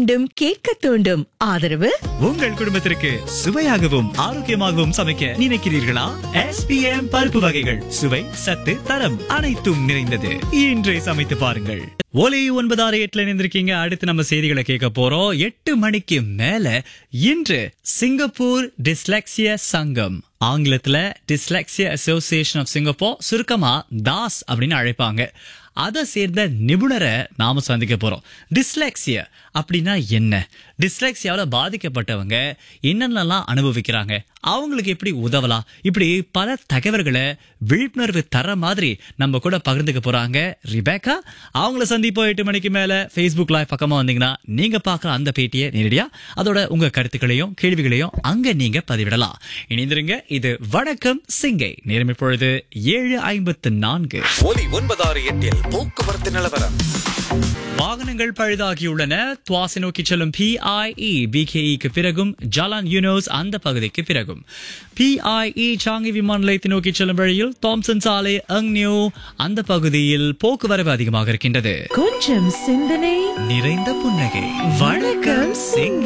மீண்டும் கேட்க தூண்டும் ஆதரவு உங்கள் குடும்பத்திற்கு சுவையாகவும் ஆரோக்கியமாகவும் சமைக்க நினைக்கிறீர்களா எஸ்பிஎம் பருப்பு வகைகள் சுவை சத்து தரம் அனைத்தும் நிறைந்தது இன்றே சமைத்து பாருங்கள் ஒலி ஒன்பதாறு எட்டுல இணைந்திருக்கீங்க அடுத்து நம்ம செய்திகளை கேட்க போறோம் எட்டு மணிக்கு மேல இன்று சிங்கப்பூர் டிஸ்லெக்சிய சங்கம் ஆங்கிலத்துல டிஸ்லெக்சிய அசோசியேஷன் ஆஃப் சிங்கப்பூர் சுருக்கமா தாஸ் அப்படின்னு அழைப்பாங்க அதை சேர்ந்த நிபுணரை நாம சந்திக்க போறோம் டிஸ்லெக்சிய அப்படின்னா என்ன டிஸ்லெக்சியாவில் பாதிக்கப்பட்டவங்க என்னென்னலாம் அனுபவிக்கிறாங்க அவங்களுக்கு எப்படி உதவலாம் இப்படி பல தகவல்களை விழிப்புணர்வு தர மாதிரி நம்ம கூட பகிர்ந்துக்க போறாங்க ரிபேக்கா அவங்கள சந்திப்போம் எட்டு மணிக்கு மேல ஃபேஸ்புக் லைவ் பக்கமா வந்தீங்கன்னா நீங்க பார்க்குற அந்த பேட்டியை நேரடியா அதோட உங்க கருத்துக்களையும் கேள்விகளையும் அங்க நீங்க பதிவிடலாம் இணைந்திருங்க இது வணக்கம் சிங்கை நேரம் இப்பொழுது ஏழு ஐம்பத்து நான்கு ஒலி ஒன்பதாறு எட்டில் போக்குவரத்து நிலவரம் வாகனங்கள் பழுதாகியுள்ளன துவாசி நோக்கி செல்லும் பிஐஇ பிகேஇக்கு பிறகும் ஜலான் யூனோஸ் அந்த பகுதிக்கு பிறகும் பிஐஇ சாங்கி விமான நிலையத்தை நோக்கி செல்லும் வழியில் தாம்சன் சாலை அங்னியோ அந்த பகுதியில் போக்குவரவு அதிகமாக இருக்கின்றது கொஞ்சம் சிந்தனை நிறைந்த புன்னகை வணக்கம் சிங்